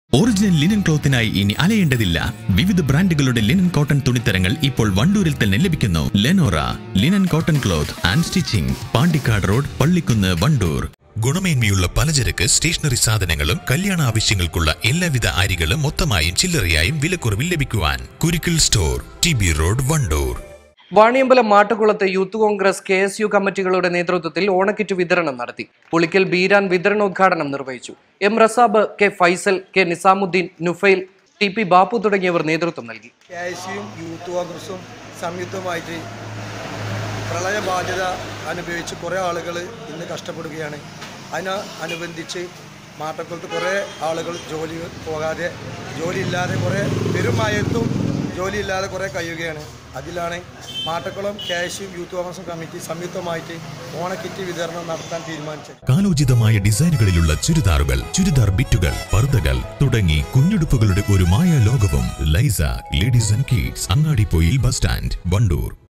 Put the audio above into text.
original linen ക്ലോത്തിനായി ഇനി അലയേണ്ടതില്ല വിവിധ ബ്രാൻഡുകളുടെ ലിനൻ കോട്ടൺ തുണിത്തരങ്ങൾ ഇപ്പോൾ വണ്ടൂരിൽ തന്നെ ലഭിക്കുന്നു Lenora linen cotton cloth and stitching Pandikkad road Pallikkunnu Wandoor ഗുണമേന്മയുള്ള പലചരക്ക് സ്റ്റേഷനറി സാധനങ്ങളും കല്യാണ ആവശ്യങ്ങൾക്കുള്ള എല്ലാവിധ അരികളും മൊത്തമായും ചില്ലറയായും വിലക്കുറവിൽ ലഭിക്കുവാൻ Kurukkil store T B road Wandoor Vaniyambalam മാട്ടുകുളത്ത് youth Congress K S U കമ്മിറ്റികളുടെ നേതൃത്വത്തിൽ ഓണക്കിറ്റ് വിതരണം നടത്തി പുളിക്കൽ ബീരാൻ വിതരണോദ്ഘാടനം നിർവഹിച്ചു M Rasab K Faisal K Nizamuddin Nufail T P Bappu തുടങ്ങിയവർ നേതൃത്വം നൽകി കെ എസ് യും യൂത്ത് കോൺഗ്രസും സംയുക്തമായിട്ട് പ്രളയ ബാധ്യത അനുഭവിച്ച് കുറേ ആളുകൾ ഇന്ന് കഷ്ടപ്പെടുകയാണ് അതിന് അനുബന്ധിച്ച് മാട്ടക്കുളത്ത് കുറേ ആളുകൾ ജോലി പോകാതെ ജോലിയില്ലാതെ കുറേ പെരുമയത്തും ജോലിയില്ലാതെ കുറേ കഴിയുകയാണ് അതിലാണ് Mattakulam K S U youth Congress committee സംയുക്തമായിട്ട് ഓണക്കിറ്റ് വിതരണം നടത്താൻ തീരുമാനിച്ചത് കാലോചിതമായ ഡിസൈനുകളിലുള്ള ചുരിദാറുകൾ ചുരിദാർ ബിറ്റുകൾ പർദ്ദകൾ തുടങ്ങി കുഞ്ഞുടുപ്പുകളുടെ ഒരു മായ ലോകവും Laisa ladies and kids Angadippoyil bus stand Wandoor